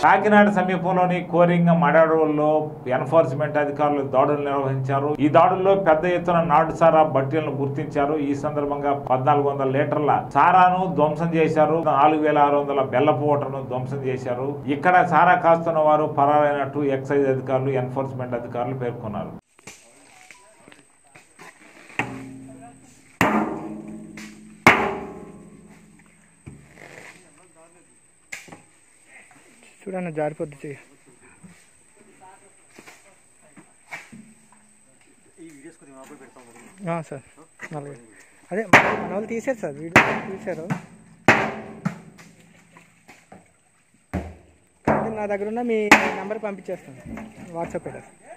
కాకినాడ సమీపంలోని కోరింగ మడాడవుల్లో ఎన్ఫోర్స్మెంట్ అధికారులు దాడులు నిర్వహించారు ఈ దాడుల్లో పెద్ద ఎత్తున నాటు సారా బట్టీలను గుర్తించారు ఈ సందర్భంగా పద్నాలుగు వందల లీటర్ల సారాను ధ్వంసం చేశారు నాలుగు వేల ఆరు వందల బెల్లపు ఓటర్ను ధ్వంసం చేశారు ఇక్కడ సారా కాస్తున్న వారు పరారైనట్టు ఎక్సైజ్ అధికారులు ఎన్ఫోర్స్మెంట్ అధికారులు పేర్కొన్నారు చూడన్న జారిపోద్ది చెయ్యి ఆ, సార్ అలాగే అదే మన వాళ్ళు తీసారు సార్ వీడియో తీశారు కాబట్టి నా దగ్గర ఉన్న మీ నెంబర్ పంపించేస్తాను వాట్సాప్ పెట్టేస్తాను